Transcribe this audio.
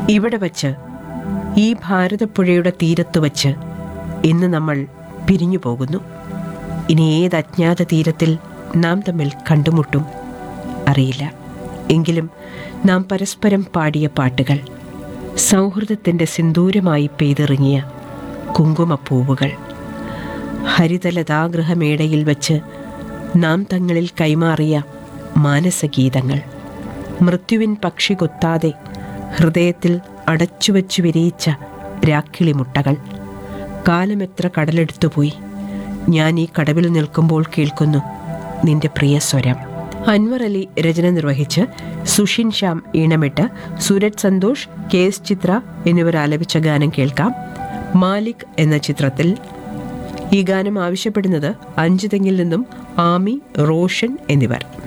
ഇവിടെ വച്ച് ഈ ഭാരതപ്പുഴയുടെ തീരത്ത് വച്ച് ഇന്ന് നമ്മൾ പിരിഞ്ഞു പോകുന്നു ഇനി ഏത് അജ്ഞാത തീരത്തിൽ നാം തമ്മിൽ കണ്ടുമുട്ടും അറിയില്ല എങ്കിലും നാം പരസ്പരം പാടിയ പാട്ടുകൾ സൗഹൃദത്തിൻ്റെ സിന്ദൂരമായി പെയ്തിറങ്ങിയ കുങ്കുമപ്പൂവുകൾ ഹരിതലതാഗൃഹമേടയിൽ വച്ച് നാം തങ്ങളിൽ കൈമാറിയ മാനസഗീതങ്ങൾ മൃത്യുവിൻ പക്ഷി കൊത്താതെ ഹൃദയത്തിൽ അടച്ചുവച്ചു വിരിയിച്ച രാക്കിളിമുട്ടകൾ കാലമെത്ര കടലെടുത്തുപോയി ഞാൻ ഈ കടവിൽ നിൽക്കുമ്പോൾ കേൾക്കുന്നു നിന്റെ പ്രിയ സ്വരം അൻവർ അലി രചന നിർവഹിച്ച് സുഷിൻ ശ്യാം ഈണമിട്ട് സൂരജ് സന്തോഷ് കെ എസ് ചിത്ര എന്നിവർ ആലപിച്ച ഗാനം കേൾക്കാം മാലിക് എന്ന ചിത്രത്തിൽ ഈ ഗാനം ആവശ്യപ്പെടുന്നത് അഞ്ചുതെങ്ങിൽ നിന്നും ആമി റോഷൻ എന്നിവർ